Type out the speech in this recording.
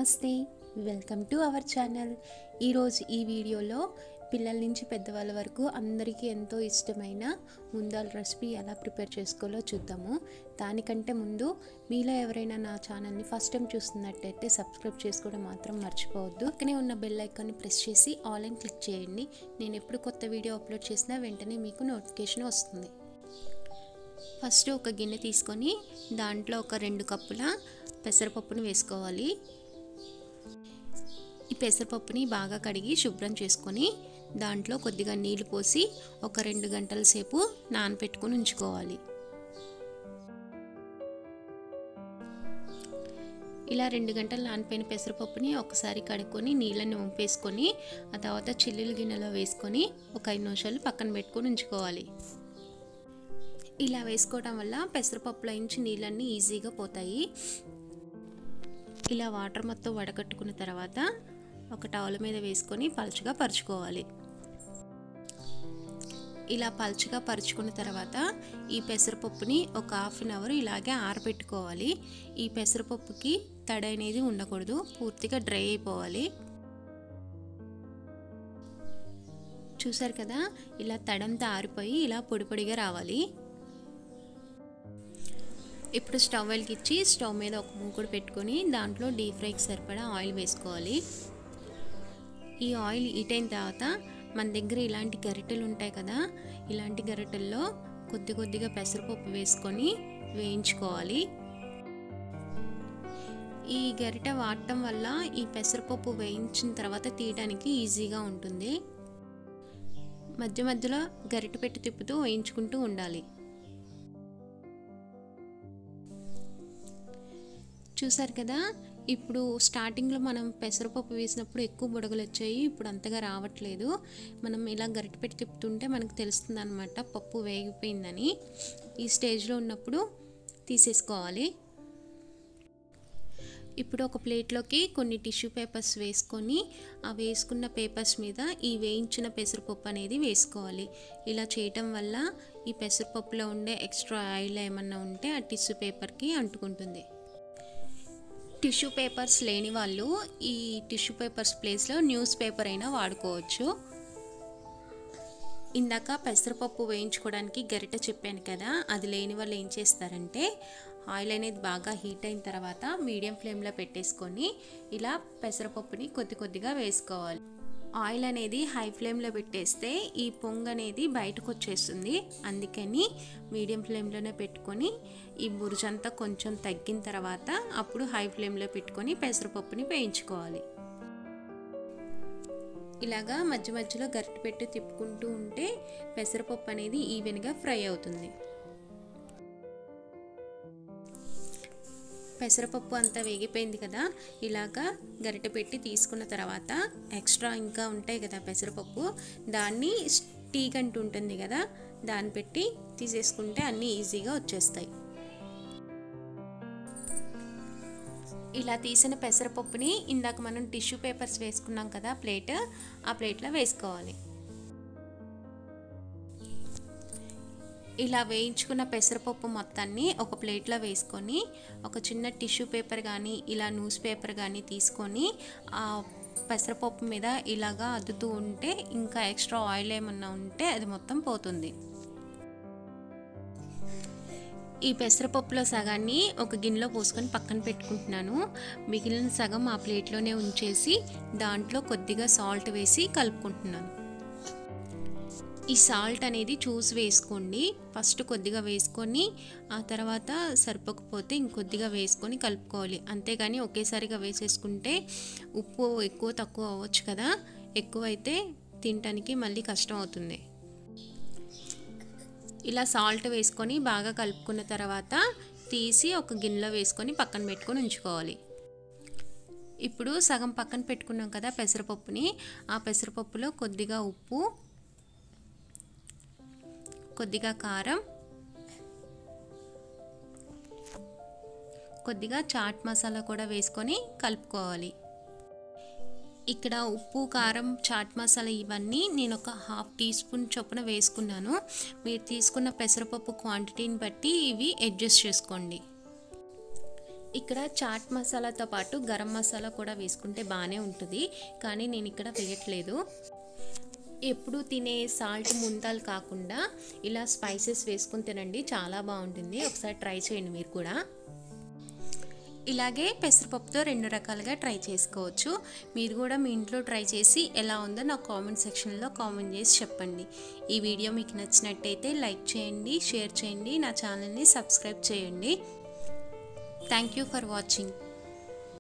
నమస్తే welcome to our channel ఈరోజు ఈ వీడియోలో పిల్లల నుంచి పెద్దవాళ్ళ వరకు అందరికీ ఎంతో ఇష్టమైన ముందాల రెసిపీ ఎలా ప్రిపేర్ చేసుకోవాలో చూద్దాము దానికంటే ముందు మీలో ఎవరైనా నా ఛానల్ని ఫస్ట్ టైం చూస్తున్నట్టయితే సబ్స్క్రైబ్ చేసుకోవడం మాత్రం మర్చిపోవద్దు పక్కనే ఉన్న బెల్ ఐకాన్ని ప్రెస్ చేసి ఆల్ అని క్లిక్ చేయండి నేను ఎప్పుడు కొత్త వీడియో అప్లోడ్ చేసినా వెంటనే మీకు నోటిఫికేషన్ వస్తుంది ఫస్ట్ ఒక గిన్నె తీసుకొని దాంట్లో ఒక రెండు కప్పుల పెసరపప్పును వేసుకోవాలి ఈ పెసరపప్పుని బాగా కడిగి శుభ్రం చేసుకొని దాంట్లో కొద్దిగా నీళ్లు పోసి ఒక రెండు గంటల సేపు నానపెట్టుకొని ఉంచుకోవాలి ఇలా రెండు గంటలు నానిపోయిన పెసరపప్పుని ఒకసారి కడుక్కొని నీళ్ళని వంపేసుకొని ఆ తర్వాత చిల్లుల గిన్నెలో వేసుకొని ఒక ఐదు నిమిషాలు పక్కన పెట్టుకొని ఉంచుకోవాలి ఇలా వేసుకోవడం వల్ల పెసరపప్పులో నుంచి నీళ్ళన్నీ ఈజీగా పోతాయి ఇలా వాటర్ మొత్తం వడకట్టుకున్న తర్వాత ఒక టవల్ మీద వేసుకొని పలుచగా పరుచుకోవాలి ఇలా పలుచగా పరుచుకున్న తర్వాత ఈ పెసరపప్పుని ఒక హాఫ్ అన్ అవర్ ఇలాగే ఆరబెట్టుకోవాలి ఈ పెసరపప్పుకి తడి అనేది ఉండకూడదు పూర్తిగా డ్రై అయిపోవాలి చూసారు కదా ఇలా తడంతా ఆరిపోయి ఇలా పొడి పొడిగా రావాలి ఇప్పుడు స్టవ్ వెలిగించి స్టవ్ మీద ఒక మూకుడు పెట్టుకొని దాంట్లో డీప్ ఫ్రైకి సరిపడా ఆయిల్ వేసుకోవాలి ఈ ఆయిల్ హీట్ అయిన తర్వాత మన దగ్గర ఇలాంటి గరిటెలు ఉంటాయి కదా ఇలాంటి గరిటెల్లో కొద్ది కొద్దిగా పెసరపప్పు వేసుకొని వేయించుకోవాలి ఈ గరిట వాడటం వల్ల ఈ పెసరపప్పు వేయించిన తర్వాత తీయడానికి ఈజీగా ఉంటుంది మధ్య మధ్యలో గరిట పెట్టి తిప్పుతూ వేయించుకుంటూ ఉండాలి చూసారు కదా ఇప్పుడు స్టార్టింగ్లో మనం పెసరపప్పు వేసినప్పుడు ఎక్కువ బుడగలు వచ్చాయి ఇప్పుడు అంతగా రావట్లేదు మనం ఇలా గరిటె పెట్టి తిప్పుతుంటే మనకు తెలుస్తుంది అనమాట పప్పు వేగిపోయిందని ఈ స్టేజ్లో ఉన్నప్పుడు తీసేసుకోవాలి ఇప్పుడు ఒక ప్లేట్లోకి కొన్ని టిష్యూ పేపర్స్ వేసుకొని ఆ వేసుకున్న పేపర్స్ మీద ఈ వేయించిన పెసరపప్పు అనేది వేసుకోవాలి ఇలా చేయటం వల్ల ఈ పెసరపప్పులో ఉండే ఎక్స్ట్రా ఆయిల్ ఏమన్నా ఉంటే ఆ టిష్యూ పేపర్కి అంటుకుంటుంది టిష్యూ పేపర్స్ లేని వాళ్ళు ఈ టిష్యూ పేపర్స్ ప్లేస్లో న్యూస్ పేపర్ అయినా వాడుకోవచ్చు ఇందాక పెసరపప్పు వేయించుకోవడానికి గరిట చెప్పాను కదా అది లేని వాళ్ళు ఏం చేస్తారంటే ఆయిల్ అనేది బాగా హీట్ అయిన తర్వాత మీడియం ఫ్లేమ్లో పెట్టేసుకొని ఇలా పెసరపప్పుని కొద్ది కొద్దిగా వేసుకోవాలి ఆయిల్ అనేది హై ఫ్లేమ్లో పెట్టేస్తే ఈ పొంగు అనేది బయటకు వచ్చేస్తుంది అందుకని మీడియం ఫ్లేమ్లోనే పెట్టుకొని ఈ బురుజంతా కొంచెం తగ్గిన తర్వాత అప్పుడు హై ఫ్లేమ్లో పెట్టుకొని పెసరపప్పుని వేయించుకోవాలి ఇలాగా మధ్య మధ్యలో గరిటె పెట్టి తిప్పుకుంటూ ఉంటే పెసరపప్పు అనేది ఈవెన్గా ఫ్రై అవుతుంది పెసరపప్పు అంతా వేగిపోయింది కదా ఇలాగా గరిటె పెట్టి తీసుకున్న తర్వాత ఎక్స్ట్రా ఇంకా ఉంటాయి కదా పెసరపప్పు దాన్ని టీ గంట ఉంటుంది కదా దాన్ని పెట్టి తీసేసుకుంటే అన్నీ ఈజీగా వచ్చేస్తాయి ఇలా తీసిన పెసరపప్పుని ఇందాక మనం టిష్యూ పేపర్స్ వేసుకున్నాం కదా ప్లేట్ ఆ ప్లేట్లో వేసుకోవాలి ఇలా వేయించుకున్న పెసరపప్పు మొత్తాన్ని ఒక ప్లేట్లో వేసుకొని ఒక చిన్న టిష్యూ పేపర్ కానీ ఇలా న్యూస్ పేపర్ కానీ తీసుకొని ఆ పెసరపప్పు మీద ఇలాగా అద్దుతూ ఉంటే ఇంకా ఎక్స్ట్రా ఆయిల్ ఏమన్నా ఉంటే అది మొత్తం పోతుంది ఈ పెసరపప్పులో సగాన్ని ఒక గిన్నెలో పోసుకొని పక్కన పెట్టుకుంటున్నాను మిగిలిన సగం ఆ ప్లేట్లోనే ఉంచేసి దాంట్లో కొద్దిగా సాల్ట్ వేసి కలుపుకుంటున్నాను ఈ సాల్ట్ అనేది చూసి వేసుకోండి ఫస్ట్ కొద్దిగా వేసుకొని ఆ తర్వాత సరిపోకపోతే ఇంకొద్దిగా వేసుకొని కలుపుకోవాలి అంతేగాని ఒకేసారిగా వేసేసుకుంటే ఉప్పు ఎక్కువ తక్కువ అవ్వచ్చు కదా ఎక్కువైతే తినటానికి మళ్ళీ కష్టం అవుతుంది ఇలా సాల్ట్ వేసుకొని బాగా కలుపుకున్న తర్వాత తీసి ఒక గిన్నెలో వేసుకొని పక్కన పెట్టుకొని ఉంచుకోవాలి ఇప్పుడు సగం పక్కన పెట్టుకున్నాం కదా పెసరపప్పుని ఆ పెసరపప్పులో కొద్దిగా ఉప్పు కొద్దిగా కారం కొద్దిగా చాట్ మసాలా కూడా వేసుకొని కలుపుకోవాలి ఇక్కడ ఉప్పు కారం చాట్ మసాలా ఇవన్నీ నేను ఒక హాఫ్ టీ స్పూన్ చొప్పున వేసుకున్నాను మీరు తీసుకున్న పెసరపప్పు క్వాంటిటీని బట్టి ఇవి అడ్జస్ట్ చేసుకోండి ఇక్కడ చాట్ మసాలాతో పాటు గరం మసాలా కూడా వేసుకుంటే బాగానే ఉంటుంది కానీ నేను ఇక్కడ వేయట్లేదు ఎప్పుడు తినే సాల్ట్ ముంతాలు కాకుండా ఇలా స్పైసెస్ వేసుకుని తినండి చాలా బాగుంటుంది ఒకసారి ట్రై చేయండి మీరు కూడా ఇలాగే పెసరపప్పుతో రెండు రకాలుగా ట్రై చేసుకోవచ్చు మీరు కూడా మీ ఇంట్లో ట్రై చేసి ఎలా ఉందో నాకు కామెంట్ సెక్షన్లో కామెంట్ చేసి చెప్పండి ఈ వీడియో మీకు నచ్చినట్టయితే లైక్ చేయండి షేర్ చేయండి నా ఛానల్ని సబ్స్క్రైబ్ చేయండి థ్యాంక్ యూ ఫర్ వాచింగ్